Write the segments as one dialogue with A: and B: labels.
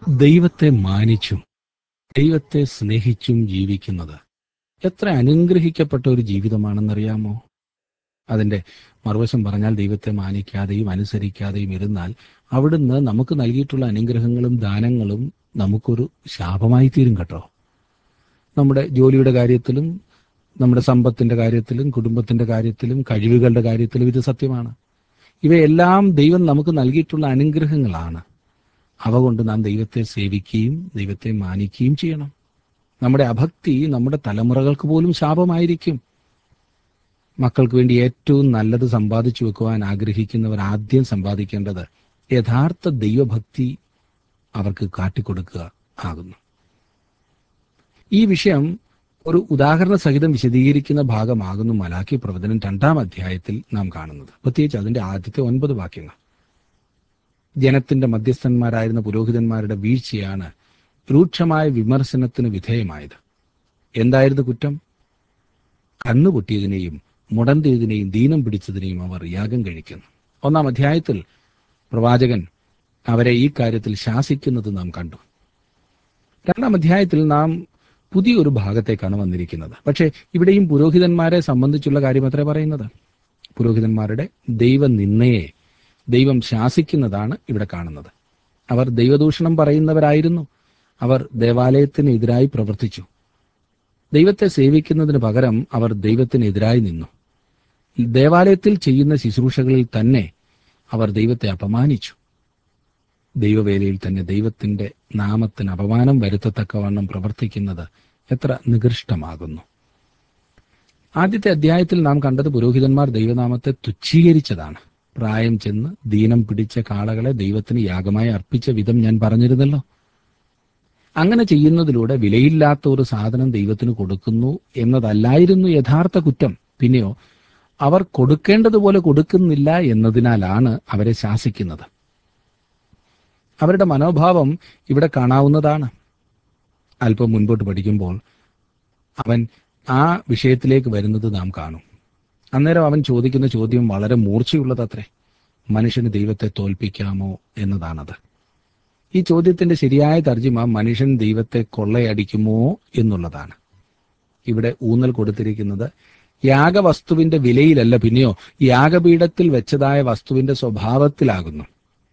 A: ദൈവത്തെ മാനിച്ചും ദൈവത്തെ സ്നേഹിച്ചും ജീവിക്കുന്നത് എത്ര അനുഗ്രഹിക്കപ്പെട്ട ഒരു ജീവിതമാണെന്നറിയാമോ അതിന്റെ മറുവശം പറഞ്ഞാൽ ദൈവത്തെ മാനിക്കാതെയും അനുസരിക്കാതെയും ഇരുന്നാൽ അവിടുന്ന് നമുക്ക് നൽകിയിട്ടുള്ള അനുഗ്രഹങ്ങളും ദാനങ്ങളും നമുക്കൊരു ശാപമായി തീരും കേട്ടോ നമ്മുടെ ജോലിയുടെ കാര്യത്തിലും നമ്മുടെ സമ്പത്തിന്റെ കാര്യത്തിലും കുടുംബത്തിന്റെ കാര്യത്തിലും കഴിവുകളുടെ കാര്യത്തിലും ഇത് സത്യമാണ് ഇവയെല്ലാം ദൈവം നമുക്ക് നൽകിയിട്ടുള്ള അനുഗ്രഹങ്ങളാണ് അവ കൊണ്ട് നാം ദൈവത്തെ സേവിക്കുകയും ദൈവത്തെ മാനിക്കുകയും ചെയ്യണം നമ്മുടെ അഭക്തി നമ്മുടെ തലമുറകൾക്ക് പോലും ശാപമായിരിക്കും മക്കൾക്ക് വേണ്ടി ഏറ്റവും നല്ലത് സമ്പാദിച്ചു വെക്കുവാൻ ആഗ്രഹിക്കുന്നവർ ആദ്യം സമ്പാദിക്കേണ്ടത് യഥാർത്ഥ ദൈവഭക്തി അവർക്ക് കാട്ടിക്കൊടുക്കുക ആകുന്നു ഈ വിഷയം ഒരു ഉദാഹരണ സഹിതം വിശദീകരിക്കുന്ന ഭാഗമാകുന്നു മലാഖി പ്രവചനം രണ്ടാം അധ്യായത്തിൽ നാം കാണുന്നത് പ്രത്യേകിച്ച് അതിന്റെ ആദ്യത്തെ ഒൻപത് വാക്യങ്ങൾ ജനത്തിന്റെ മധ്യസ്ഥന്മാരായിരുന്ന പുരോഹിതന്മാരുടെ വീഴ്ചയാണ് രൂക്ഷമായ വിമർശനത്തിന് വിധേയമായത് എന്തായിരുന്നു കുറ്റം കണ്ണുപൊട്ടിയതിനെയും മുടന്തിയതിനെയും ദീനം പിടിച്ചതിനെയും അവർ യാഗം കഴിക്കുന്നു ഒന്നാം അധ്യായത്തിൽ പ്രവാചകൻ അവരെ ഈ കാര്യത്തിൽ ശാസിക്കുന്നത് നാം കണ്ടു രണ്ടാം അധ്യായത്തിൽ നാം പുതിയൊരു ഭാഗത്തേക്കാണ് വന്നിരിക്കുന്നത് പക്ഷേ ഇവിടെയും പുരോഹിതന്മാരെ സംബന്ധിച്ചുള്ള കാര്യം അത്രേ പറയുന്നത് പുരോഹിതന്മാരുടെ ദൈവനിന്ദയെ ദൈവം ശാസിക്കുന്നതാണ് ഇവിടെ കാണുന്നത് അവർ ദൈവദൂഷണം പറയുന്നവരായിരുന്നു അവർ ദേവാലയത്തിന് എതിരായി പ്രവർത്തിച്ചു ദൈവത്തെ സേവിക്കുന്നതിന് പകരം അവർ ദൈവത്തിനെതിരായി നിന്നു ദേവാലയത്തിൽ ചെയ്യുന്ന ശുശ്രൂഷകളിൽ തന്നെ അവർ ദൈവത്തെ അപമാനിച്ചു ദൈവവേലയിൽ തന്നെ ദൈവത്തിന്റെ നാമത്തിന് അപമാനം വരുത്തത്തക്കവണ്ണം പ്രവർത്തിക്കുന്നത് എത്ര നികൃഷ്ടമാകുന്നു ആദ്യത്തെ അധ്യായത്തിൽ നാം കണ്ടത് പുരോഹിതന്മാർ ദൈവനാമത്തെ തുച്ഛീകരിച്ചതാണ് പ്രായം ചെന്ന് ദീനം പിടിച്ച കാളകളെ ദൈവത്തിന് യാഗമായി അർപ്പിച്ച വിധം ഞാൻ പറഞ്ഞിരുന്നല്ലോ അങ്ങനെ ചെയ്യുന്നതിലൂടെ വിലയില്ലാത്ത ഒരു സാധനം ദൈവത്തിന് കൊടുക്കുന്നു എന്നതല്ലായിരുന്നു യഥാർത്ഥ കുറ്റം പിന്നെയോ അവർ കൊടുക്കേണ്ടതുപോലെ കൊടുക്കുന്നില്ല എന്നതിനാലാണ് അവരെ ശാസിക്കുന്നത് അവരുടെ മനോഭാവം ഇവിടെ കാണാവുന്നതാണ് അല്പം മുൻപോട്ട് പഠിക്കുമ്പോൾ അവൻ ആ വിഷയത്തിലേക്ക് വരുന്നത് നാം കാണും അന്നേരം അവൻ ചോദിക്കുന്ന ചോദ്യം വളരെ മൂർച്ചയുള്ളതത്രേ മനുഷ്യന് ദൈവത്തെ തോൽപ്പിക്കാമോ എന്നതാണത് ഈ ചോദ്യത്തിന്റെ ശരിയായ തർജിമ മനുഷ്യൻ ദൈവത്തെ കൊള്ളയടിക്കുമോ എന്നുള്ളതാണ് ഇവിടെ ഊന്നൽ കൊടുത്തിരിക്കുന്നത് യാഗവസ്തുവിന്റെ വിലയിലല്ല പിന്നെയോ യാഗപീഠത്തിൽ വെച്ചതായ വസ്തുവിന്റെ സ്വഭാവത്തിലാകുന്നു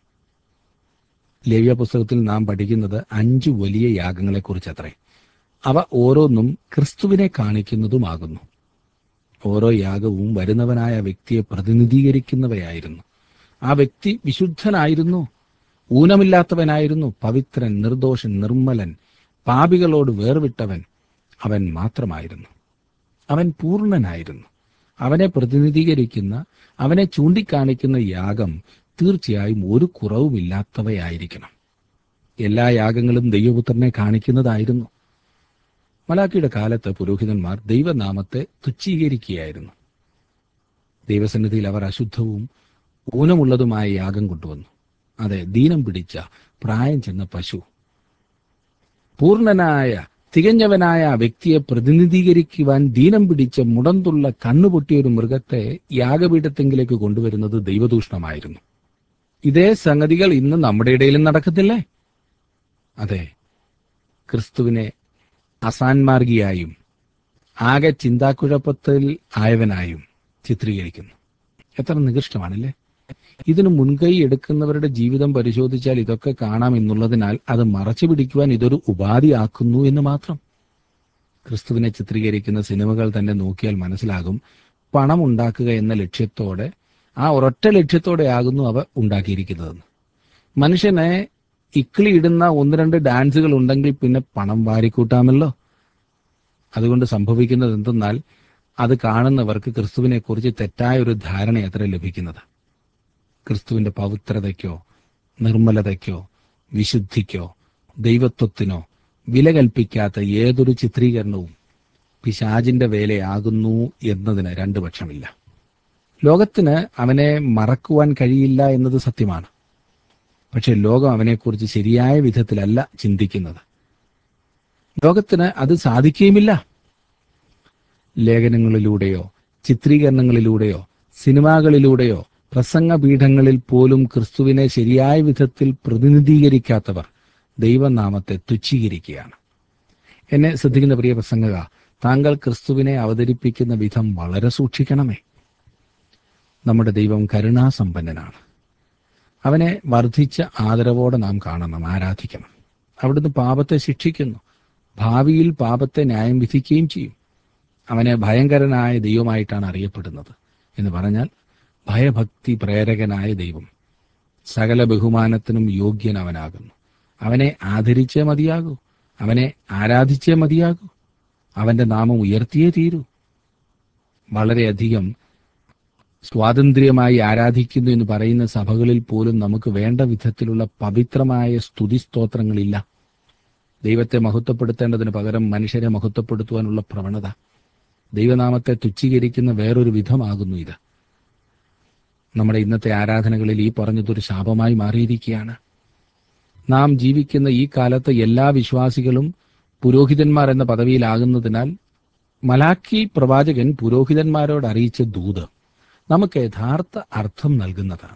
A: ലേവ്യ പുസ്തകത്തിൽ നാം പഠിക്കുന്നത് അഞ്ചു വലിയ യാഗങ്ങളെക്കുറിച്ചത്രേ അവ ഓരോന്നും ക്രിസ്തുവിനെ കാണിക്കുന്നതുമാകുന്നു ഓരോ യാഗവും വരുന്നവനായ വ്യക്തിയെ പ്രതിനിധീകരിക്കുന്നവയായിരുന്നു ആ വ്യക്തി വിശുദ്ധനായിരുന്നു ഊനമില്ലാത്തവനായിരുന്നു പവിത്രൻ നിർദോഷൻ നിർമ്മലൻ പാപികളോട് വേർവിട്ടവൻ അവൻ മാത്രമായിരുന്നു അവൻ പൂർണ്ണനായിരുന്നു അവനെ പ്രതിനിധീകരിക്കുന്ന അവനെ ചൂണ്ടിക്കാണിക്കുന്ന യാഗം തീർച്ചയായും ഒരു കുറവുമില്ലാത്തവയായിരിക്കണം എല്ലാ യാഗങ്ങളും ദൈവപുത്രനെ കാണിക്കുന്നതായിരുന്നു മലാക്കിയുടെ കാലത്ത് പുരോഹിതന്മാർ ദൈവനാമത്തെ തുച്ഛീകരിക്കുകയായിരുന്നു ദൈവസന്നിധിയിൽ അവർ അശുദ്ധവും ഊനമുള്ളതുമായ യാഗം കൊണ്ടുവന്നു അതെ ദീനം പിടിച്ച പ്രായം ചെന്ന പശു പൂർണ്ണനായ തികഞ്ഞവനായ ആ വ്യക്തിയെ പ്രതിനിധീകരിക്കുവാൻ ദീനം പിടിച്ച മുടന്തുള്ള കണ്ണുപൊട്ടിയ ഒരു മൃഗത്തെ യാഗപീഠത്തെങ്കിലേക്ക് കൊണ്ടുവരുന്നത് ദൈവദൂഷണമായിരുന്നു ഇതേ സംഗതികൾ ഇന്ന് നമ്മുടെ ഇടയിലും നടക്കത്തില്ലേ അതെ ക്രിസ്തുവിനെ അസാൻമാർഗിയായും ആകെ ചിന്താക്കുഴപ്പത്തിൽ ആയവനായും ചിത്രീകരിക്കുന്നു എത്ര നികൃഷ്ടമാണല്ലേ ഇതിനു മുൻകൈ എടുക്കുന്നവരുടെ ജീവിതം പരിശോധിച്ചാൽ ഇതൊക്കെ കാണാം എന്നുള്ളതിനാൽ അത് മറച്ചു പിടിക്കുവാൻ ഇതൊരു ഉപാധിയാക്കുന്നു എന്ന് മാത്രം ക്രിസ്തുവിനെ ചിത്രീകരിക്കുന്ന സിനിമകൾ തന്നെ നോക്കിയാൽ മനസ്സിലാകും പണം ഉണ്ടാക്കുക എന്ന ലക്ഷ്യത്തോടെ ആ ഒരൊറ്റ ലക്ഷ്യത്തോടെയാകുന്നു അവ ഉണ്ടാക്കിയിരിക്കുന്നതെന്ന് മനുഷ്യനെ ഇക്കിളി ഇടുന്ന ഒന്ന് രണ്ട് ഡാൻസുകൾ ഉണ്ടെങ്കിൽ പിന്നെ പണം വാരിക്കൂട്ടാമല്ലോ അതുകൊണ്ട് സംഭവിക്കുന്നത് എന്തെന്നാൽ അത് കാണുന്നവർക്ക് ക്രിസ്തുവിനെ കുറിച്ച് തെറ്റായ ഒരു ധാരണ അത്ര ലഭിക്കുന്നത് ക്രിസ്തുവിന്റെ പവിത്രതയ്ക്കോ നിർമ്മലതയ്ക്കോ വിശുദ്ധിക്കോ ദൈവത്വത്തിനോ വില കൽപ്പിക്കാത്ത ഏതൊരു ചിത്രീകരണവും പിശാജിന്റെ വേലയാകുന്നു എന്നതിന് രണ്ടു പക്ഷമില്ല ലോകത്തിന് അവനെ മറക്കുവാൻ കഴിയില്ല എന്നത് സത്യമാണ് പക്ഷെ ലോകം അവനെക്കുറിച്ച് ശരിയായ വിധത്തിലല്ല ചിന്തിക്കുന്നത് ലോകത്തിന് അത് സാധിക്കുകയുമില്ല ലേഖനങ്ങളിലൂടെയോ ചിത്രീകരണങ്ങളിലൂടെയോ സിനിമകളിലൂടെയോ പ്രസംഗപീഠങ്ങളിൽ പോലും ക്രിസ്തുവിനെ ശരിയായ വിധത്തിൽ പ്രതിനിധീകരിക്കാത്തവർ ദൈവനാമത്തെ തുച്ഛീകരിക്കുകയാണ് എന്നെ ശ്രദ്ധിക്കുന്ന പ്രിയ പ്രസംഗക താങ്കൾ ക്രിസ്തുവിനെ അവതരിപ്പിക്കുന്ന വിധം വളരെ സൂക്ഷിക്കണമേ നമ്മുടെ ദൈവം കരുണാസമ്പന്നനാണ് അവനെ വർദ്ധിച്ച ആദരവോടെ നാം കാണണം ആരാധിക്കണം അവിടുന്ന് പാപത്തെ ശിക്ഷിക്കുന്നു ഭാവിയിൽ പാപത്തെ ന്യായം വിധിക്കുകയും ചെയ്യും അവനെ ഭയങ്കരനായ ദൈവമായിട്ടാണ് അറിയപ്പെടുന്നത് എന്ന് പറഞ്ഞാൽ ഭയഭക്തി പ്രേരകനായ ദൈവം സകല ബഹുമാനത്തിനും യോഗ്യൻ അവനാകുന്നു അവനെ ആദരിച്ചേ മതിയാകൂ അവനെ ആരാധിച്ചേ മതിയാകൂ അവന്റെ നാമം ഉയർത്തിയേ തീരൂ വളരെയധികം സ്വാതന്ത്ര്യമായി ആരാധിക്കുന്നു എന്ന് പറയുന്ന സഭകളിൽ പോലും നമുക്ക് വേണ്ട വിധത്തിലുള്ള പവിത്രമായ സ്തുതിസ്തോത്രങ്ങളില്ല ദൈവത്തെ മഹത്വപ്പെടുത്തേണ്ടതിന് പകരം മനുഷ്യരെ മഹത്വപ്പെടുത്തുവാനുള്ള പ്രവണത ദൈവനാമത്തെ തുച്ഛീകരിക്കുന്ന വേറൊരു വിധമാകുന്നു ഇത് നമ്മുടെ ഇന്നത്തെ ആരാധനകളിൽ ഈ പറഞ്ഞതൊരു ശാപമായി മാറിയിരിക്കുകയാണ് നാം ജീവിക്കുന്ന ഈ കാലത്ത് എല്ലാ വിശ്വാസികളും പുരോഹിതന്മാർ എന്ന പദവിയിലാകുന്നതിനാൽ മലാക്കി പ്രവാചകൻ പുരോഹിതന്മാരോട് അറിയിച്ച ദൂത് നമുക്ക് യഥാർത്ഥ അർത്ഥം നൽകുന്നതാണ്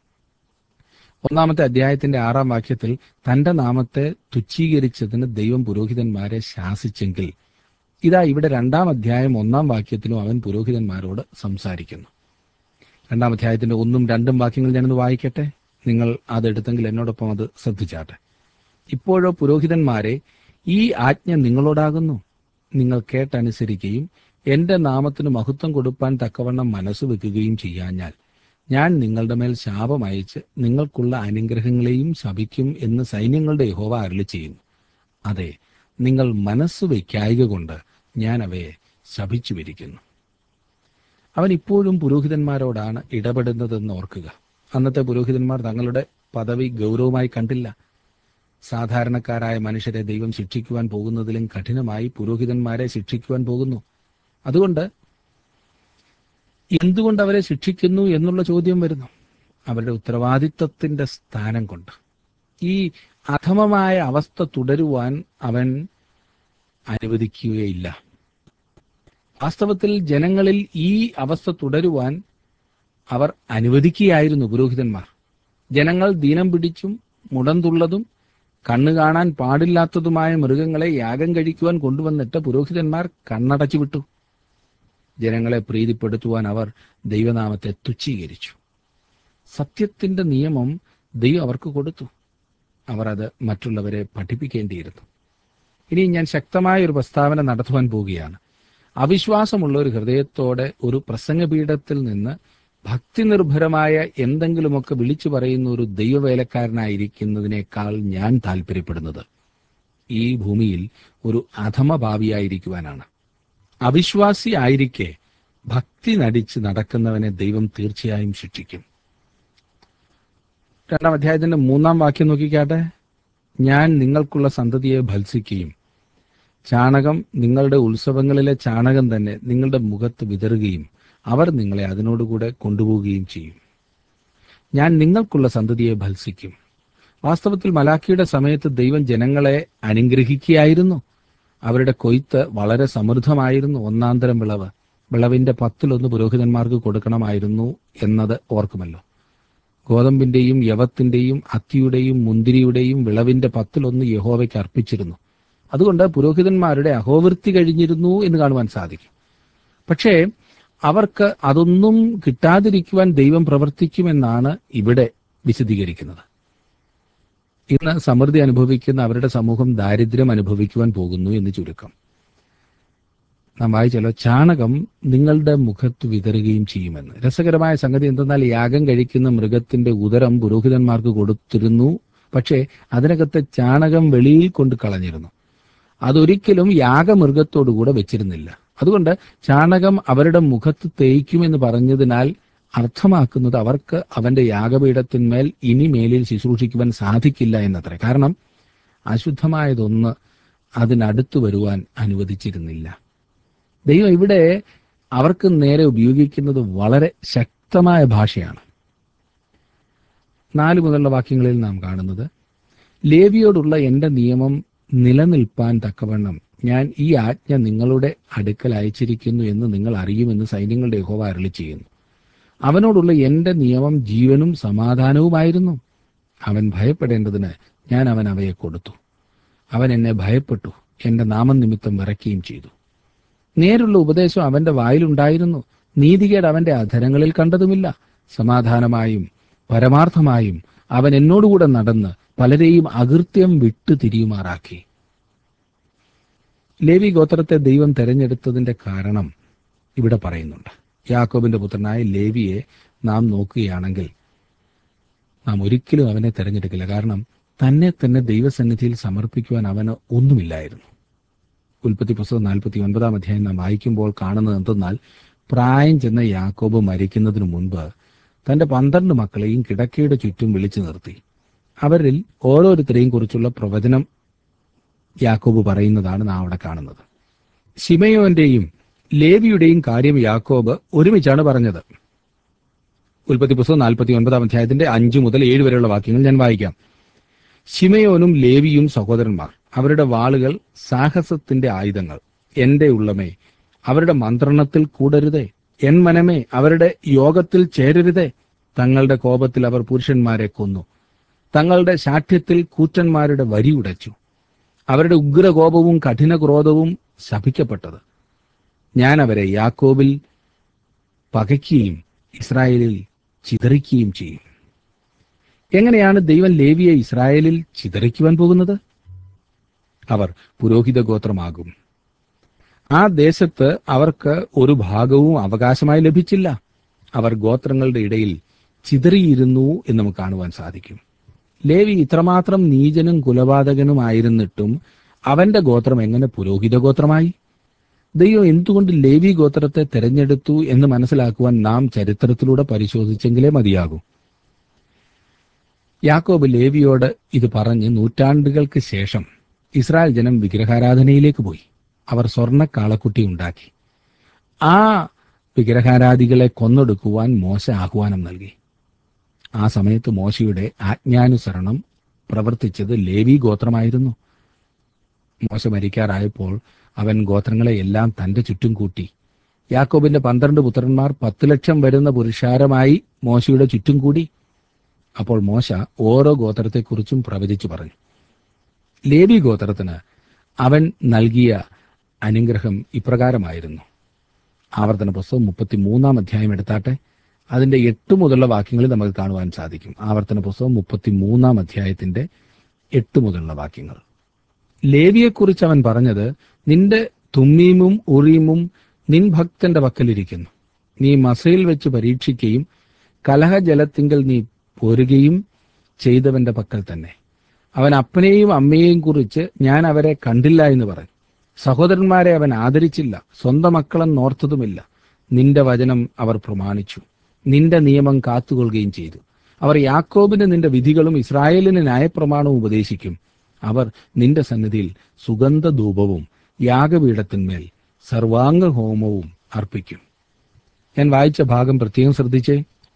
A: ഒന്നാമത്തെ അധ്യായത്തിന്റെ ആറാം വാക്യത്തിൽ തന്റെ നാമത്തെ തുച്ഛീകരിച്ചതിന് ദൈവം പുരോഹിതന്മാരെ ശാസിച്ചെങ്കിൽ ഇതാ ഇവിടെ രണ്ടാം അധ്യായം ഒന്നാം വാക്യത്തിലും അവൻ പുരോഹിതന്മാരോട് സംസാരിക്കുന്നു രണ്ടാം അധ്യായത്തിന്റെ ഒന്നും രണ്ടും വാക്യങ്ങൾ ഞാനൊന്ന് വായിക്കട്ടെ നിങ്ങൾ അതെടുത്തെങ്കിൽ എന്നോടൊപ്പം അത് ശ്രദ്ധിച്ചാട്ടെ ഇപ്പോഴോ പുരോഹിതന്മാരെ ഈ ആജ്ഞ നിങ്ങളോടാകുന്നു നിങ്ങൾ കേട്ടനുസരിക്കുകയും എന്റെ നാമത്തിന് മഹത്വം കൊടുപ്പാൻ തക്കവണ്ണം മനസ്സ് വെക്കുകയും ചെയ്യാഞ്ഞാൽ ഞാൻ നിങ്ങളുടെ മേൽ ശാപം അയച്ച് നിങ്ങൾക്കുള്ള അനുഗ്രഹങ്ങളെയും ശപിക്കും എന്ന് സൈന്യങ്ങളുടെ യഹോവ അരുളി ചെയ്യുന്നു അതെ നിങ്ങൾ മനസ്സ് വയ്ക്കായിക കൊണ്ട് ഞാൻ അവയെ ശപിച്ചു വിരിക്കുന്നു അവൻ ഇപ്പോഴും പുരോഹിതന്മാരോടാണ് ഇടപെടുന്നതെന്ന് ഓർക്കുക അന്നത്തെ പുരോഹിതന്മാർ തങ്ങളുടെ പദവി ഗൗരവമായി കണ്ടില്ല സാധാരണക്കാരായ മനുഷ്യരെ ദൈവം ശിക്ഷിക്കുവാൻ പോകുന്നതിലും കഠിനമായി പുരോഹിതന്മാരെ ശിക്ഷിക്കുവാൻ പോകുന്നു അതുകൊണ്ട് എന്തുകൊണ്ട് അവരെ ശിക്ഷിക്കുന്നു എന്നുള്ള ചോദ്യം വരുന്നു അവരുടെ ഉത്തരവാദിത്വത്തിന്റെ സ്ഥാനം കൊണ്ട് ഈ അധമമായ അവസ്ഥ തുടരുവാൻ അവൻ അനുവദിക്കുകയില്ല വാസ്തവത്തിൽ ജനങ്ങളിൽ ഈ അവസ്ഥ തുടരുവാൻ അവർ അനുവദിക്കുകയായിരുന്നു പുരോഹിതന്മാർ ജനങ്ങൾ ദീനം പിടിച്ചും മുടന്തുള്ളതും കണ്ണു കാണാൻ പാടില്ലാത്തതുമായ മൃഗങ്ങളെ യാഗം കഴിക്കുവാൻ കൊണ്ടുവന്നിട്ട് പുരോഹിതന്മാർ കണ്ണടച്ചു വിട്ടു ജനങ്ങളെ പ്രീതിപ്പെടുത്തുവാൻ അവർ ദൈവനാമത്തെ തുച്ഛീകരിച്ചു സത്യത്തിന്റെ നിയമം ദൈവം അവർക്ക് കൊടുത്തു അവർ അത് മറ്റുള്ളവരെ പഠിപ്പിക്കേണ്ടിയിരുന്നു ഇനി ഞാൻ ശക്തമായ ഒരു പ്രസ്താവന നടത്തുവാൻ പോവുകയാണ് അവിശ്വാസമുള്ള ഒരു ഹൃദയത്തോടെ ഒരു പ്രസംഗപീഠത്തിൽ നിന്ന് ഭക്തി നിർഭരമായ എന്തെങ്കിലുമൊക്കെ വിളിച്ചു പറയുന്ന ഒരു ദൈവവേലക്കാരനായിരിക്കുന്നതിനേക്കാൾ ഞാൻ താല്പര്യപ്പെടുന്നത് ഈ ഭൂമിയിൽ ഒരു അധമഭാവിയായിരിക്കുവാനാണ് അവിശ്വാസി ആയിരിക്കെ ഭക്തി നടിച്ച് നടക്കുന്നവനെ ദൈവം തീർച്ചയായും ശിക്ഷിക്കും രണ്ടാം അധ്യായത്തിന്റെ മൂന്നാം വാക്യം നോക്കിക്കാട്ടെ ഞാൻ നിങ്ങൾക്കുള്ള സന്തതിയെ ഭത്സിക്കുകയും ചാണകം നിങ്ങളുടെ ഉത്സവങ്ങളിലെ ചാണകം തന്നെ നിങ്ങളുടെ മുഖത്ത് വിതറുകയും അവർ നിങ്ങളെ അതിനോടുകൂടെ കൊണ്ടുപോവുകയും ചെയ്യും ഞാൻ നിങ്ങൾക്കുള്ള സന്തതിയെ ഭത്സിക്കും വാസ്തവത്തിൽ മലാഖിയുടെ സമയത്ത് ദൈവം ജനങ്ങളെ അനുഗ്രഹിക്കുകയായിരുന്നു അവരുടെ കൊയ്ത്ത് വളരെ സമൃദ്ധമായിരുന്നു ഒന്നാന്തരം വിളവ് വിളവിന്റെ പത്തിലൊന്ന് പുരോഹിതന്മാർക്ക് കൊടുക്കണമായിരുന്നു എന്നത് ഓർക്കുമല്ലോ ഗോതമ്പിന്റെയും യവത്തിന്റെയും അത്തിയുടെയും മുന്തിരിയുടെയും വിളവിന്റെ പത്തിലൊന്ന് യഹോവയ്ക്ക് അർപ്പിച്ചിരുന്നു അതുകൊണ്ട് പുരോഹിതന്മാരുടെ അഹോവൃത്തി കഴിഞ്ഞിരുന്നു എന്ന് കാണുവാൻ സാധിക്കും പക്ഷേ അവർക്ക് അതൊന്നും കിട്ടാതിരിക്കുവാൻ ദൈവം പ്രവർത്തിക്കുമെന്നാണ് ഇവിടെ വിശദീകരിക്കുന്നത് ഇന്ന് സമൃദ്ധി അനുഭവിക്കുന്ന അവരുടെ സമൂഹം ദാരിദ്ര്യം അനുഭവിക്കുവാൻ പോകുന്നു എന്ന് ചുരുക്കം നാം വായിച്ചല്ലോ ചാണകം നിങ്ങളുടെ മുഖത്ത് വിതറുകയും ചെയ്യുമെന്ന് രസകരമായ സംഗതി എന്തെന്നാൽ യാഗം കഴിക്കുന്ന മൃഗത്തിന്റെ ഉദരം പുരോഹിതന്മാർക്ക് കൊടുത്തിരുന്നു പക്ഷേ അതിനകത്തെ ചാണകം വെളിയിൽ കൊണ്ട് കളഞ്ഞിരുന്നു അതൊരിക്കലും യാഗമൃഗത്തോടുകൂടെ വെച്ചിരുന്നില്ല അതുകൊണ്ട് ചാണകം അവരുടെ മുഖത്ത് തേയ്ക്കുമെന്ന് പറഞ്ഞതിനാൽ അർത്ഥമാക്കുന്നത് അവർക്ക് അവന്റെ യാഗപീഠത്തിന്മേൽ ഇനി മേലിൽ ശുശ്രൂഷിക്കുവാൻ സാധിക്കില്ല എന്നത്രേ കാരണം അശുദ്ധമായതൊന്ന് അതിനടുത്ത് വരുവാൻ അനുവദിച്ചിരുന്നില്ല ദൈവം ഇവിടെ അവർക്ക് നേരെ ഉപയോഗിക്കുന്നത് വളരെ ശക്തമായ ഭാഷയാണ് നാല് മുതലുള്ള വാക്യങ്ങളിൽ നാം കാണുന്നത് ലേവിയോടുള്ള എന്റെ നിയമം നിലനിൽപ്പാൻ തക്കവണ്ണം ഞാൻ ഈ ആജ്ഞ നിങ്ങളുടെ അടുക്കൽ അയച്ചിരിക്കുന്നു എന്ന് നിങ്ങൾ അറിയുമെന്ന് സൈന്യങ്ങളുടെ യഹോവ അരളി ചെയ്യുന്നു അവനോടുള്ള എന്റെ നിയമം ജീവനും സമാധാനവുമായിരുന്നു അവൻ ഭയപ്പെടേണ്ടതിന് ഞാൻ അവൻ അവയെ കൊടുത്തു അവൻ എന്നെ ഭയപ്പെട്ടു എന്റെ നാമനിമിത്തം വിറയ്ക്കുകയും ചെയ്തു നേരുള്ള ഉപദേശം അവന്റെ വായിലുണ്ടായിരുന്നു നീതികേട് അവന്റെ അധരങ്ങളിൽ കണ്ടതുമില്ല സമാധാനമായും പരമാർത്ഥമായും അവൻ എന്നോടുകൂടെ നടന്ന് പലരെയും അകൃത്യം വിട്ടു തിരിയുമാറാക്കി ലേവി ഗോത്രത്തെ ദൈവം തെരഞ്ഞെടുത്തതിന്റെ കാരണം ഇവിടെ പറയുന്നുണ്ട് യാക്കോബിന്റെ പുത്രനായ ലേവിയെ നാം നോക്കുകയാണെങ്കിൽ നാം ഒരിക്കലും അവനെ തെരഞ്ഞെടുക്കില്ല കാരണം തന്നെ തന്നെ ദൈവസന്നിധിയിൽ സമർപ്പിക്കുവാൻ അവന് ഒന്നുമില്ലായിരുന്നു ഉൽപ്പത്തി പുസ്തകം നാൽപ്പത്തി ഒൻപതാം അധ്യായം നാം വായിക്കുമ്പോൾ കാണുന്നത് എന്തെന്നാൽ പ്രായം ചെന്ന യാക്കോബ് മരിക്കുന്നതിനു മുൻപ് തന്റെ പന്ത്രണ്ട് മക്കളെയും കിടക്കയുടെ ചുറ്റും വിളിച്ചു നിർത്തി അവരിൽ ഓരോരുത്തരെയും കുറിച്ചുള്ള പ്രവചനം യാക്കോബ് പറയുന്നതാണ് നാം അവിടെ കാണുന്നത് ശിമയോന്റെയും ലേവിയുടെയും കാര്യം യാക്കോബ് ഒരുമിച്ചാണ് പറഞ്ഞത് ഉൽപ്പത്തി പുസ്തകം നാൽപ്പത്തി ഒൻപതാം അധ്യായത്തിന്റെ അഞ്ചു മുതൽ ഏഴ് വരെയുള്ള വാക്യങ്ങൾ ഞാൻ വായിക്കാം ശിമയോനും ലേവിയും സഹോദരന്മാർ അവരുടെ വാളുകൾ സാഹസത്തിന്റെ ആയുധങ്ങൾ എന്റെ ഉള്ളമേ അവരുടെ മന്ത്രണത്തിൽ കൂടരുതേ എൻ മനമേ അവരുടെ യോഗത്തിൽ ചേരരുതേ തങ്ങളുടെ കോപത്തിൽ അവർ പുരുഷന്മാരെ കൊന്നു തങ്ങളുടെ ശാഠ്യത്തിൽ കൂറ്റന്മാരുടെ വരി ഉടച്ചു അവരുടെ ഉഗ്രകോപവും കഠിന ക്രോധവും ശപിക്കപ്പെട്ടത് ഞാൻ അവരെ യാക്കോബിൽ പകയ്ക്കുകയും ഇസ്രായേലിൽ ചിതറിക്കുകയും ചെയ്യും എങ്ങനെയാണ് ദൈവം ലേവിയെ ഇസ്രായേലിൽ ചിതറിക്കുവാൻ പോകുന്നത് അവർ പുരോഹിത ഗോത്രമാകും ആ ദേശത്ത് അവർക്ക് ഒരു ഭാഗവും അവകാശമായി ലഭിച്ചില്ല അവർ ഗോത്രങ്ങളുടെ ഇടയിൽ ചിതറിയിരുന്നു എന്ന് നമുക്ക് കാണുവാൻ സാധിക്കും ലേവി ഇത്രമാത്രം നീചനും കുലപാതകനുമായിരുന്നിട്ടും അവന്റെ ഗോത്രം എങ്ങനെ പുരോഹിത ഗോത്രമായി ദൈവം എന്തുകൊണ്ട് ലേവി ഗോത്രത്തെ തെരഞ്ഞെടുത്തു എന്ന് മനസ്സിലാക്കുവാൻ നാം ചരിത്രത്തിലൂടെ പരിശോധിച്ചെങ്കിലേ മതിയാകൂ യാക്കോബ് ലേവിയോട് ഇത് പറഞ്ഞ് നൂറ്റാണ്ടുകൾക്ക് ശേഷം ഇസ്രായേൽ ജനം വിഗ്രഹാരാധനയിലേക്ക് പോയി അവർ സ്വർണ്ണ കാളക്കുട്ടി ഉണ്ടാക്കി ആ വിഗ്രഹാരാധികളെ കൊന്നൊടുക്കുവാൻ മോശ ആഹ്വാനം നൽകി ആ സമയത്ത് മോശയുടെ ആജ്ഞാനുസരണം പ്രവർത്തിച്ചത് ലേവി ഗോത്രമായിരുന്നു മോശ മരിക്കാറായപ്പോൾ അവൻ ഗോത്രങ്ങളെ എല്ലാം തന്റെ ചുറ്റും കൂട്ടി യാക്കോബിന്റെ പന്ത്രണ്ട് പുത്രന്മാർ പത്ത് ലക്ഷം വരുന്ന പുരുഷാരമായി മോശയുടെ ചുറ്റും കൂടി അപ്പോൾ മോശ ഓരോ ഗോത്രത്തെക്കുറിച്ചും പ്രവചിച്ചു പറഞ്ഞു ലേവി ഗോത്രത്തിന് അവൻ നൽകിയ അനുഗ്രഹം ഇപ്രകാരമായിരുന്നു ആവർത്തന പുസ്തകം മുപ്പത്തി മൂന്നാം അധ്യായം എടുത്താട്ടെ അതിന്റെ എട്ട് മുതലുള്ള വാക്യങ്ങളിൽ നമുക്ക് കാണുവാൻ സാധിക്കും ആവർത്തന പുസ്തകം മുപ്പത്തി മൂന്നാം അധ്യായത്തിന്റെ എട്ട് മുതലുള്ള വാക്യങ്ങൾ ലേവിയെക്കുറിച്ച് അവൻ പറഞ്ഞത് നിന്റെ തുമ്മീമും ഉറീമും നിൻ ഭക്തന്റെ പക്കലിരിക്കുന്നു നീ മസയിൽ വെച്ച് പരീക്ഷിക്കുകയും കലഹജലത്തിങ്കൽ നീ പോരുകയും ചെയ്തവന്റെ പക്കൽ തന്നെ അവൻ അപ്പനെയും അമ്മയെയും കുറിച്ച് ഞാൻ അവരെ കണ്ടില്ല എന്ന് പറഞ്ഞു സഹോദരന്മാരെ അവൻ ആദരിച്ചില്ല സ്വന്തം മക്കളെന്നോർത്തതുമില്ല നിന്റെ വചനം അവർ പ്രമാണിച്ചു നിന്റെ നിയമം കാത്തുകൊള്ളുകയും ചെയ്തു അവർ യാക്കോബിന് നിന്റെ വിധികളും ഇസ്രായേലിന് ന്യായപ്രമാണവും ഉപദേശിക്കും അവർ നിന്റെ സന്നിധിയിൽ സുഗന്ധധൂപവും യാഗപീഠത്തിന്മേൽ സർവാംഗ ഹോമവും അർപ്പിക്കും ഞാൻ വായിച്ച ഭാഗം പ്രത്യേകം ശ്രദ്ധിച്ചേ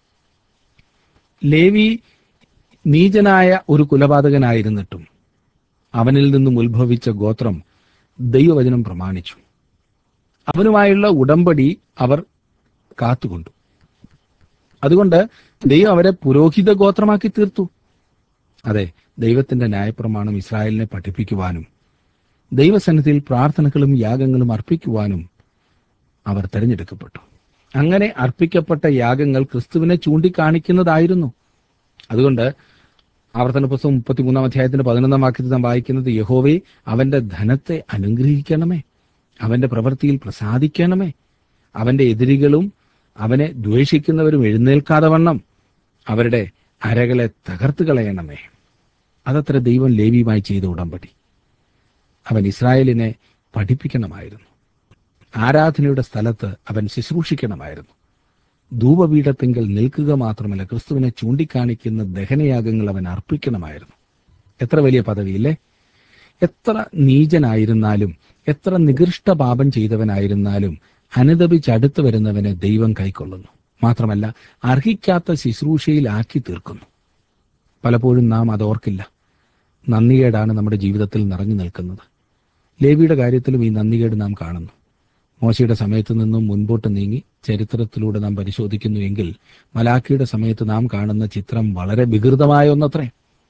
A: ലേവി നീചനായ ഒരു കുലപാതകനായിരുന്നിട്ടും അവനിൽ നിന്നും ഉത്ഭവിച്ച ഗോത്രം ദൈവവചനം പ്രമാണിച്ചു അവനുമായുള്ള ഉടമ്പടി അവർ കാത്തുകൊണ്ടു അതുകൊണ്ട് ദൈവം അവരെ പുരോഹിത ഗോത്രമാക്കി തീർത്തു അതെ ദൈവത്തിന്റെ ന്യായപ്രമാണം ഇസ്രായേലിനെ പഠിപ്പിക്കുവാനും ദൈവസന്നിധിയിൽ പ്രാർത്ഥനകളും യാഗങ്ങളും അർപ്പിക്കുവാനും അവർ തെരഞ്ഞെടുക്കപ്പെട്ടു അങ്ങനെ അർപ്പിക്കപ്പെട്ട യാഗങ്ങൾ ക്രിസ്തുവിനെ ചൂണ്ടിക്കാണിക്കുന്നതായിരുന്നു അതുകൊണ്ട് ആവർത്തന പുസ്തകം മുപ്പത്തിമൂന്നാം അധ്യായത്തിന്റെ പതിനൊന്നാം വാക്യത്തിൽ നാം വായിക്കുന്നത് യഹോവേ അവന്റെ ധനത്തെ അനുഗ്രഹിക്കണമേ അവന്റെ പ്രവൃത്തിയിൽ പ്രസാദിക്കണമേ അവന്റെ എതിരികളും അവനെ ദ്വേഷിക്കുന്നവരും എഴുന്നേൽക്കാതെ വണ്ണം അവരുടെ അരകളെ തകർത്ത് കളയണമേ അതത്ര ദൈവം ലേവിയുമായി ചെയ്ത ഉടമ്പടി അവൻ ഇസ്രായേലിനെ പഠിപ്പിക്കണമായിരുന്നു ആരാധനയുടെ സ്ഥലത്ത് അവൻ ശുശ്രൂഷിക്കണമായിരുന്നു ധൂപപീഠത്തെങ്കിൽ നിൽക്കുക മാത്രമല്ല ക്രിസ്തുവിനെ ചൂണ്ടിക്കാണിക്കുന്ന ദഹനയാഗങ്ങൾ അവൻ അർപ്പിക്കണമായിരുന്നു എത്ര വലിയ പദവിയില്ലേ എത്ര നീചനായിരുന്നാലും എത്ര നികൃഷ്ട പാപം ചെയ്തവനായിരുന്നാലും അനുദപിച്ചടുത്ത് വരുന്നവനെ ദൈവം കൈക്കൊള്ളുന്നു മാത്രമല്ല അർഹിക്കാത്ത ശുശ്രൂഷയിൽ ആക്കി തീർക്കുന്നു പലപ്പോഴും നാം അത് ഓർക്കില്ല നന്ദികേടാണ് നമ്മുടെ ജീവിതത്തിൽ നിറഞ്ഞു നിൽക്കുന്നത് ലേവിയുടെ കാര്യത്തിലും ഈ നന്ദികേട് നാം കാണുന്നു മോശയുടെ സമയത്ത് നിന്നും മുൻപോട്ട് നീങ്ങി ചരിത്രത്തിലൂടെ നാം പരിശോധിക്കുന്നു എങ്കിൽ മലാഖിയുടെ സമയത്ത് നാം കാണുന്ന ചിത്രം വളരെ വികൃതമായ ഒന്നത്രേ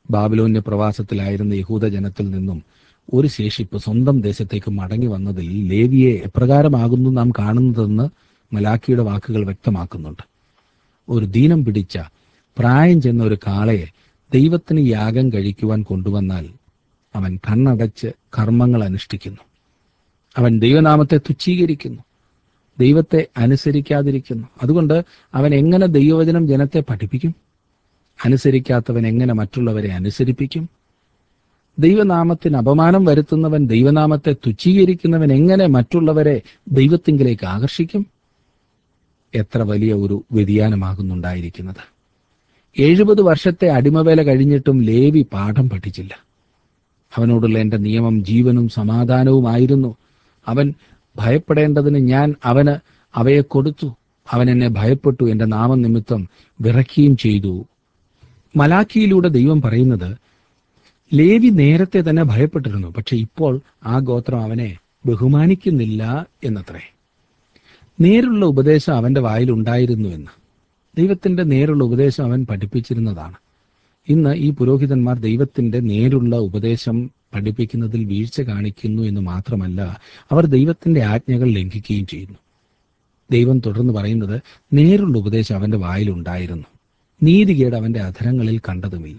A: ബാബിലോന്യ പ്രവാസത്തിലായിരുന്ന യഹൂദ ജനത്തിൽ നിന്നും ഒരു ശേഷിപ്പ് സ്വന്തം ദേശത്തേക്ക് മടങ്ങി വന്നതിൽ ലേവിയെ എപ്രകാരമാകുന്നു നാം കാണുന്നതെന്ന് മലാക്കിയുടെ വാക്കുകൾ വ്യക്തമാക്കുന്നുണ്ട് ഒരു ദീനം പിടിച്ച പ്രായം ചെന്ന ഒരു കാളയെ ദൈവത്തിന് യാഗം കഴിക്കുവാൻ കൊണ്ടുവന്നാൽ അവൻ കണ്ണടച്ച് കർമ്മങ്ങൾ അനുഷ്ഠിക്കുന്നു അവൻ ദൈവനാമത്തെ തുച്ഛീകരിക്കുന്നു ദൈവത്തെ അനുസരിക്കാതിരിക്കുന്നു അതുകൊണ്ട് അവൻ എങ്ങനെ ദൈവവചനം ജനത്തെ പഠിപ്പിക്കും അനുസരിക്കാത്തവൻ എങ്ങനെ മറ്റുള്ളവരെ അനുസരിപ്പിക്കും ദൈവനാമത്തിന് അപമാനം വരുത്തുന്നവൻ ദൈവനാമത്തെ തുച്ഛീകരിക്കുന്നവൻ എങ്ങനെ മറ്റുള്ളവരെ ദൈവത്തിങ്കിലേക്ക് ആകർഷിക്കും എത്ര വലിയ ഒരു വ്യതിയാനമാകുന്നുണ്ടായിരിക്കുന്നത് എഴുപത് വർഷത്തെ അടിമവേല കഴിഞ്ഞിട്ടും ലേവി പാഠം പഠിച്ചില്ല അവനോടുള്ള എന്റെ നിയമം ജീവനും സമാധാനവുമായിരുന്നു അവൻ ഭയപ്പെടേണ്ടതിന് ഞാൻ അവന് അവയെ കൊടുത്തു അവൻ എന്നെ ഭയപ്പെട്ടു എന്റെ നാമനിമിത്തം വിറയ്ക്കുകയും ചെയ്തു മലാക്കിയിലൂടെ ദൈവം പറയുന്നത് ലേവി നേരത്തെ തന്നെ ഭയപ്പെട്ടിരുന്നു പക്ഷെ ഇപ്പോൾ ആ ഗോത്രം അവനെ ബഹുമാനിക്കുന്നില്ല എന്നത്രേ നേരുള്ള ഉപദേശം അവന്റെ വായിൽ ഉണ്ടായിരുന്നു എന്ന് ദൈവത്തിന്റെ നേരുള്ള ഉപദേശം അവൻ പഠിപ്പിച്ചിരുന്നതാണ് ഇന്ന് ഈ പുരോഹിതന്മാർ ദൈവത്തിന്റെ നേരുള്ള ഉപദേശം പഠിപ്പിക്കുന്നതിൽ വീഴ്ച കാണിക്കുന്നു എന്ന് മാത്രമല്ല അവർ ദൈവത്തിന്റെ ആജ്ഞകൾ ലംഘിക്കുകയും ചെയ്യുന്നു ദൈവം തുടർന്ന് പറയുന്നത് നേരുള്ള ഉപദേശം അവന്റെ വായിലുണ്ടായിരുന്നു നീതികേട് അവന്റെ അധരങ്ങളിൽ കണ്ടതുമില്ല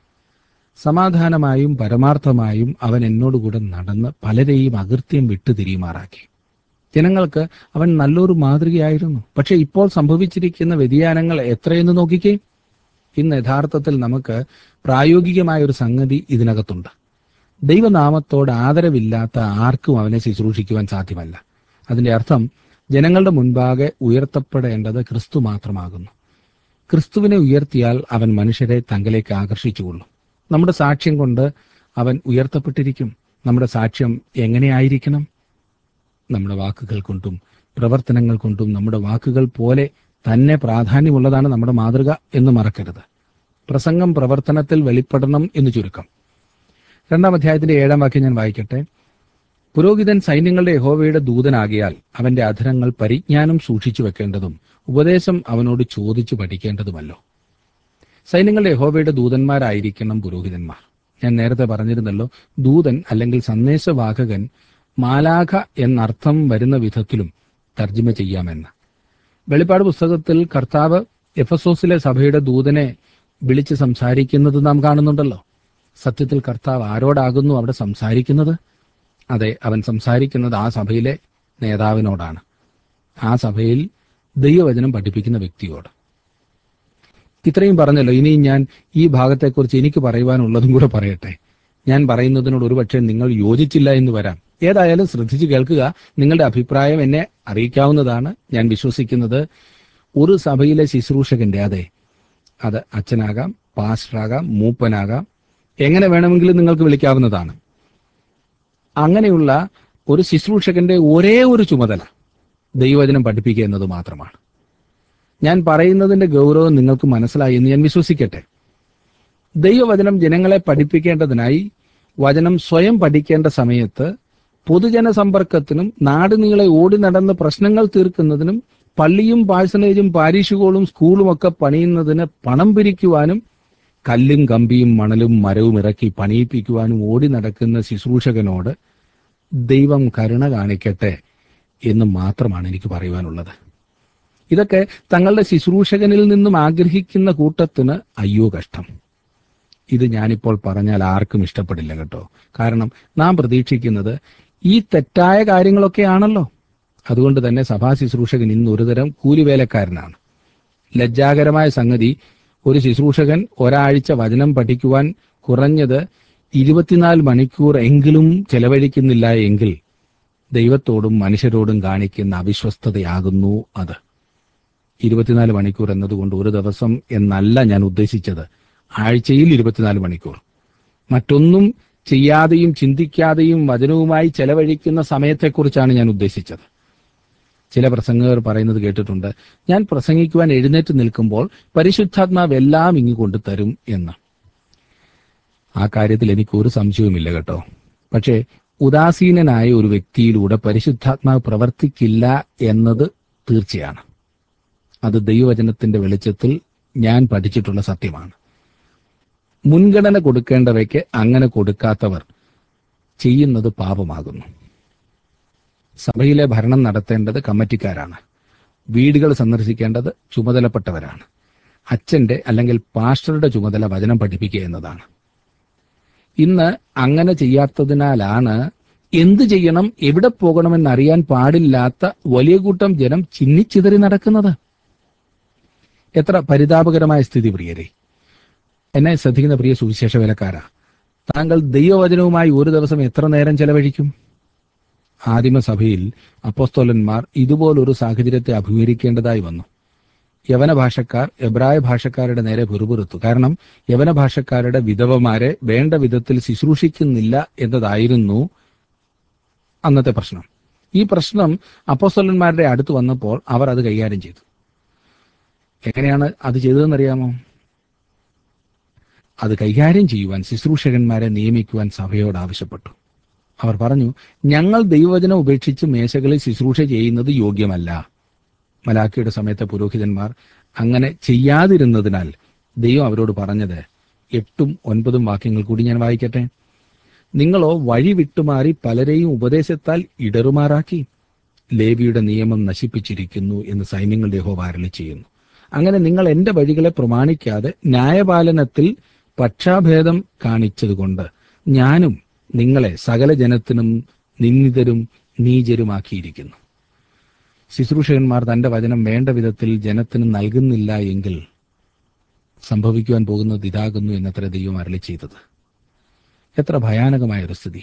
A: സമാധാനമായും പരമാർത്ഥമായും അവൻ എന്നോടുകൂടെ നടന്ന് പലരെയും അകൃത്യം വിട്ടുതിരിയുമാറാക്കി ജനങ്ങൾക്ക് അവൻ നല്ലൊരു മാതൃകയായിരുന്നു പക്ഷെ ഇപ്പോൾ സംഭവിച്ചിരിക്കുന്ന വ്യതിയാനങ്ങൾ എത്രയെന്ന് നോക്കിക്കേ ഇന്ന് യഥാർത്ഥത്തിൽ നമുക്ക് പ്രായോഗികമായ ഒരു സംഗതി ഇതിനകത്തുണ്ട് ദൈവനാമത്തോട് ആദരവില്ലാത്ത ആർക്കും അവനെ ശുശ്രൂഷിക്കുവാൻ സാധ്യമല്ല അതിന്റെ അർത്ഥം ജനങ്ങളുടെ മുൻപാകെ ഉയർത്തപ്പെടേണ്ടത് ക്രിസ്തു മാത്രമാകുന്നു ക്രിസ്തുവിനെ ഉയർത്തിയാൽ അവൻ മനുഷ്യരെ തങ്കിലേക്ക് ആകർഷിച്ചുകൊള്ളും നമ്മുടെ സാക്ഷ്യം കൊണ്ട് അവൻ ഉയർത്തപ്പെട്ടിരിക്കും നമ്മുടെ സാക്ഷ്യം എങ്ങനെയായിരിക്കണം നമ്മുടെ വാക്കുകൾ കൊണ്ടും പ്രവർത്തനങ്ങൾ കൊണ്ടും നമ്മുടെ വാക്കുകൾ പോലെ തന്നെ പ്രാധാന്യമുള്ളതാണ് നമ്മുടെ മാതൃക എന്ന് മറക്കരുത് പ്രസംഗം പ്രവർത്തനത്തിൽ വെളിപ്പെടണം എന്ന് ചുരുക്കം രണ്ടാം അധ്യായത്തിന്റെ ഏഴാം വാക്യം ഞാൻ വായിക്കട്ടെ പുരോഹിതൻ സൈന്യങ്ങളുടെ യഹോവയുടെ ദൂതനാകിയാൽ അവന്റെ അധരങ്ങൾ പരിജ്ഞാനം സൂക്ഷിച്ചു വെക്കേണ്ടതും ഉപദേശം അവനോട് ചോദിച്ചു പഠിക്കേണ്ടതുമല്ലോ സൈന്യങ്ങളുടെ യഹോവയുടെ ദൂതന്മാരായിരിക്കണം പുരോഹിതന്മാർ ഞാൻ നേരത്തെ പറഞ്ഞിരുന്നല്ലോ ദൂതൻ അല്ലെങ്കിൽ സന്ദേശവാഹകൻ മാലാഖ എന്നർത്ഥം വരുന്ന വിധത്തിലും തർജ്ജിമ ചെയ്യാമെന്ന് വെളിപ്പാട് പുസ്തകത്തിൽ കർത്താവ് എഫസോസിലെ സഭയുടെ ദൂതനെ വിളിച്ച് സംസാരിക്കുന്നത് നാം കാണുന്നുണ്ടല്ലോ സത്യത്തിൽ കർത്താവ് ആരോടാകുന്നു അവിടെ സംസാരിക്കുന്നത് അതെ അവൻ സംസാരിക്കുന്നത് ആ സഭയിലെ നേതാവിനോടാണ് ആ സഭയിൽ ദൈവവചനം പഠിപ്പിക്കുന്ന വ്യക്തിയോട് ഇത്രയും പറഞ്ഞല്ലോ ഇനിയും ഞാൻ ഈ ഭാഗത്തെക്കുറിച്ച് എനിക്ക് പറയുവാനുള്ളതും കൂടെ പറയട്ടെ ഞാൻ പറയുന്നതിനോട് ഒരുപക്ഷെ നിങ്ങൾ യോജിച്ചില്ല എന്ന് വരാം ഏതായാലും ശ്രദ്ധിച്ചു കേൾക്കുക നിങ്ങളുടെ അഭിപ്രായം എന്നെ അറിയിക്കാവുന്നതാണ് ഞാൻ വിശ്വസിക്കുന്നത് ഒരു സഭയിലെ ശുശ്രൂഷകന്റെ അതെ അത് അച്ഛനാകാം പാസ്റ്ററാകാം മൂപ്പനാകാം എങ്ങനെ വേണമെങ്കിലും നിങ്ങൾക്ക് വിളിക്കാവുന്നതാണ് അങ്ങനെയുള്ള ഒരു ശുശ്രൂഷകന്റെ ഒരേ ഒരു ചുമതല ദൈവവചനം പഠിപ്പിക്കുക എന്നത് മാത്രമാണ് ഞാൻ പറയുന്നതിന്റെ ഗൗരവം നിങ്ങൾക്ക് മനസ്സിലായി എന്ന് ഞാൻ വിശ്വസിക്കട്ടെ ദൈവവചനം ജനങ്ങളെ പഠിപ്പിക്കേണ്ടതിനായി വചനം സ്വയം പഠിക്കേണ്ട സമയത്ത് പൊതുജന സമ്പർക്കത്തിനും നാടുനീളെ ഓടി നടന്ന് പ്രശ്നങ്ങൾ തീർക്കുന്നതിനും പള്ളിയും പാഴ്സനേജും പാരീഷുകളും സ്കൂളും ഒക്കെ പണിയുന്നതിന് പണം പിരിക്കുവാനും കല്ലും കമ്പിയും മണലും മരവും ഇറക്കി പണിയിപ്പിക്കുവാനും ഓടി നടക്കുന്ന ശുശ്രൂഷകനോട് ദൈവം കരുണ കാണിക്കട്ടെ എന്ന് മാത്രമാണ് എനിക്ക് പറയുവാനുള്ളത് ഇതൊക്കെ തങ്ങളുടെ ശുശ്രൂഷകനിൽ നിന്നും ആഗ്രഹിക്കുന്ന കൂട്ടത്തിന് അയ്യോ കഷ്ടം ഇത് ഞാനിപ്പോൾ പറഞ്ഞാൽ ആർക്കും ഇഷ്ടപ്പെടില്ല കേട്ടോ കാരണം നാം പ്രതീക്ഷിക്കുന്നത് ഈ തെറ്റായ കാര്യങ്ങളൊക്കെയാണല്ലോ അതുകൊണ്ട് തന്നെ സഭാ ശുശ്രൂഷകൻ ഇന്ന് ഒരുതരം കൂലിവേലക്കാരനാണ് ലജ്ജാകരമായ സംഗതി ഒരു ശുശ്രൂഷകൻ ഒരാഴ്ച വചനം പഠിക്കുവാൻ കുറഞ്ഞത് ഇരുപത്തിനാല് മണിക്കൂർ എങ്കിലും ചെലവഴിക്കുന്നില്ല എങ്കിൽ ദൈവത്തോടും മനുഷ്യരോടും കാണിക്കുന്ന അവിശ്വസ്തതയാകുന്നു അത് ഇരുപത്തിനാല് മണിക്കൂർ എന്നതുകൊണ്ട് ഒരു ദിവസം എന്നല്ല ഞാൻ ഉദ്ദേശിച്ചത് ആഴ്ചയിൽ ഇരുപത്തിനാല് മണിക്കൂർ മറ്റൊന്നും ചെയ്യാതെയും ചിന്തിക്കാതെയും വചനവുമായി ചെലവഴിക്കുന്ന സമയത്തെക്കുറിച്ചാണ് ഞാൻ ഉദ്ദേശിച്ചത് ചില പ്രസംഗകർ പറയുന്നത് കേട്ടിട്ടുണ്ട് ഞാൻ പ്രസംഗിക്കുവാൻ എഴുന്നേറ്റ് നിൽക്കുമ്പോൾ പരിശുദ്ധാത്മാവ് എല്ലാം ഇങ്ങു കൊണ്ടു തരും എന്ന് ആ കാര്യത്തിൽ എനിക്ക് ഒരു സംശയവുമില്ല കേട്ടോ പക്ഷേ ഉദാസീനനായ ഒരു വ്യക്തിയിലൂടെ പരിശുദ്ധാത്മാവ് പ്രവർത്തിക്കില്ല എന്നത് തീർച്ചയാണ് അത് ദൈവവചനത്തിന്റെ വെളിച്ചത്തിൽ ഞാൻ പഠിച്ചിട്ടുള്ള സത്യമാണ് മുൻഗണന കൊടുക്കേണ്ടവയ്ക്ക് അങ്ങനെ കൊടുക്കാത്തവർ ചെയ്യുന്നത് പാപമാകുന്നു സഭയിലെ ഭരണം നടത്തേണ്ടത് കമ്മിറ്റിക്കാരാണ് വീടുകൾ സന്ദർശിക്കേണ്ടത് ചുമതലപ്പെട്ടവരാണ് അച്ഛന്റെ അല്ലെങ്കിൽ പാസ്റ്ററുടെ ചുമതല വചനം പഠിപ്പിക്കുക എന്നതാണ് ഇന്ന് അങ്ങനെ ചെയ്യാത്തതിനാലാണ് എന്ത് ചെയ്യണം എവിടെ പോകണമെന്നറിയാൻ പാടില്ലാത്ത വലിയ കൂട്ടം ജനം ചിന്നിച്ചിതറി നടക്കുന്നത് എത്ര പരിതാപകരമായ സ്ഥിതി പ്രിയരെ എന്നെ ശ്രദ്ധിക്കുന്ന പ്രിയ സുവിശേഷ വിലക്കാരാ താങ്കൾ ദൈവവചനവുമായി ഒരു ദിവസം എത്ര നേരം ചെലവഴിക്കും ആദിമസഭയിൽ അപ്പോസ്തോലന്മാർ ഇതുപോലൊരു സാഹചര്യത്തെ അഭിമുഖീകരിക്കേണ്ടതായി വന്നു യവന ഭാഷക്കാർ എബ്രായ ഭാഷക്കാരുടെ നേരെ പിറുപിറുത്തു കാരണം യവന ഭാഷക്കാരുടെ വിധവമാരെ വേണ്ട വിധത്തിൽ ശുശ്രൂഷിക്കുന്നില്ല എന്നതായിരുന്നു അന്നത്തെ പ്രശ്നം ഈ പ്രശ്നം അപ്പോസ്തലന്മാരുടെ അടുത്ത് വന്നപ്പോൾ അവർ അത് കൈകാര്യം ചെയ്തു എങ്ങനെയാണ് അത് ചെയ്തതെന്നറിയാമോ അത് കൈകാര്യം ചെയ്യുവാൻ ശുശ്രൂഷകന്മാരെ നിയമിക്കുവാൻ സഭയോട് ആവശ്യപ്പെട്ടു അവർ പറഞ്ഞു ഞങ്ങൾ ദൈവവചനം ഉപേക്ഷിച്ച് മേശകളിൽ ശുശ്രൂഷ ചെയ്യുന്നത് യോഗ്യമല്ല മലാഖിയുടെ സമയത്തെ പുരോഹിതന്മാർ അങ്ങനെ ചെയ്യാതിരുന്നതിനാൽ ദൈവം അവരോട് പറഞ്ഞത് എട്ടും ഒൻപതും വാക്യങ്ങൾ കൂടി ഞാൻ വായിക്കട്ടെ നിങ്ങളോ വഴി വിട്ടുമാറി പലരെയും ഉപദേശത്താൽ ഇടറുമാറാക്കി ലേവിയുടെ നിയമം നശിപ്പിച്ചിരിക്കുന്നു എന്ന് സൈന്യങ്ങളുടെ യഹോവ അരുളി ചെയ്യുന്നു അങ്ങനെ നിങ്ങൾ എന്റെ വഴികളെ പ്രമാണിക്കാതെ ന്യായപാലനത്തിൽ പക്ഷാഭേദം കാണിച്ചതുകൊണ്ട് ഞാനും നിങ്ങളെ സകല ജനത്തിനും നിന്ദിതരും നീചരുമാക്കിയിരിക്കുന്നു ശുശ്രൂഷകന്മാർ തന്റെ വചനം വേണ്ട വിധത്തിൽ ജനത്തിന് നൽകുന്നില്ല എങ്കിൽ സംഭവിക്കുവാൻ പോകുന്നത് ഇതാകുന്നു എന്നത്ര ദൈവം അരളി ചെയ്തത് എത്ര ഭയാനകമായ ഒരു സ്ഥിതി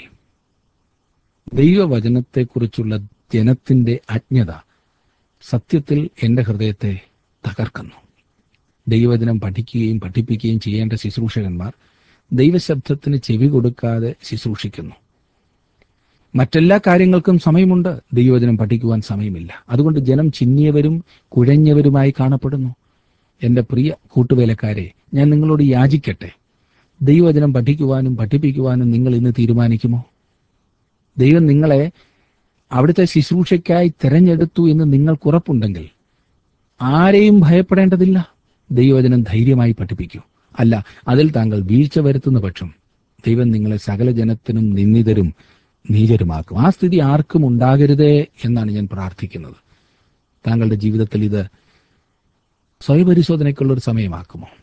A: ദൈവവചനത്തെക്കുറിച്ചുള്ള ജനത്തിന്റെ അജ്ഞത സത്യത്തിൽ എന്റെ ഹൃദയത്തെ തകർക്കുന്നു ദൈവവചനം പഠിക്കുകയും പഠിപ്പിക്കുകയും ചെയ്യേണ്ട ശുശ്രൂഷകന്മാർ ദൈവശബ്ദത്തിന് ചെവി കൊടുക്കാതെ ശുശ്രൂഷിക്കുന്നു മറ്റെല്ലാ കാര്യങ്ങൾക്കും സമയമുണ്ട് ദൈവവചനം പഠിക്കുവാൻ സമയമില്ല അതുകൊണ്ട് ജനം ചിന്നിയവരും കുഴഞ്ഞവരുമായി കാണപ്പെടുന്നു എന്റെ പ്രിയ കൂട്ടുവേലക്കാരെ ഞാൻ നിങ്ങളോട് യാചിക്കട്ടെ ദൈവവചനം പഠിക്കുവാനും പഠിപ്പിക്കുവാനും നിങ്ങൾ ഇന്ന് തീരുമാനിക്കുമോ ദൈവം നിങ്ങളെ അവിടുത്തെ ശുശ്രൂഷയ്ക്കായി തിരഞ്ഞെടുത്തു എന്ന് നിങ്ങൾക്ക് ഉറപ്പുണ്ടെങ്കിൽ ആരെയും ഭയപ്പെടേണ്ടതില്ല ദൈവവചനം ധൈര്യമായി പഠിപ്പിക്കൂ അല്ല അതിൽ താങ്കൾ വീഴ്ച വരുത്തുന്ന പക്ഷം ദൈവം നിങ്ങളെ സകല ജനത്തിനും നിന്ദിതരും നീചരുമാക്കും ആ സ്ഥിതി ആർക്കും ഉണ്ടാകരുതേ എന്നാണ് ഞാൻ പ്രാർത്ഥിക്കുന്നത് താങ്കളുടെ ജീവിതത്തിൽ ഇത് സ്വയപരിശോധനയ്ക്കുള്ള ഒരു സമയമാക്കുമോ